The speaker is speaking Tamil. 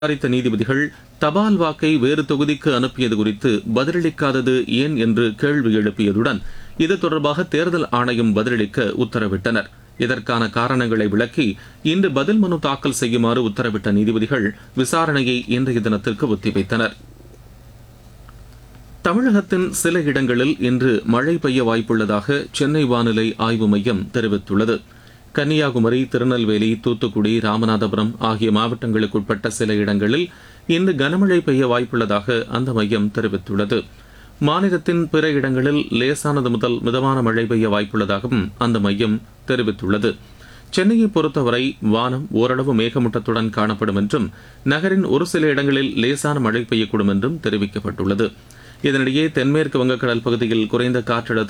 விசாரித்த நீதிபதிகள் தபால் வாக்கை வேறு தொகுதிக்கு அனுப்பியது குறித்து பதிலளிக்காதது ஏன் என்று கேள்வி எழுப்பியதுடன் இது தொடர்பாக தேர்தல் ஆணையம் பதிலளிக்க உத்தரவிட்டனர் இதற்கான காரணங்களை விளக்கி இன்று பதில் மனு தாக்கல் செய்யுமாறு உத்தரவிட்ட நீதிபதிகள் விசாரணையை இன்றைய தினத்திற்கு ஒத்திவைத்தனர் தமிழகத்தின் சில இடங்களில் இன்று மழை பெய்ய வாய்ப்புள்ளதாக சென்னை வானிலை ஆய்வு மையம் தெரிவித்துள்ளது கன்னியாகுமரி திருநெல்வேலி தூத்துக்குடி ராமநாதபுரம் ஆகிய மாவட்டங்களுக்குட்பட்ட சில இடங்களில் இன்று கனமழை பெய்ய வாய்ப்புள்ளதாக அந்த மையம் தெரிவித்துள்ளது மாநிலத்தின் பிற இடங்களில் லேசானது முதல் மிதமான மழை பெய்ய வாய்ப்புள்ளதாகவும் அந்த மையம் தெரிவித்துள்ளது சென்னையை பொறுத்தவரை வானம் ஓரளவு மேகமூட்டத்துடன் காணப்படும் என்றும் நகரின் ஒரு சில இடங்களில் லேசான மழை பெய்யக்கூடும் என்றும் தெரிவிக்கப்பட்டுள்ளது இதனிடையே தென்மேற்கு வங்கக்கடல் பகுதியில் குறைந்த காற்றழுத்த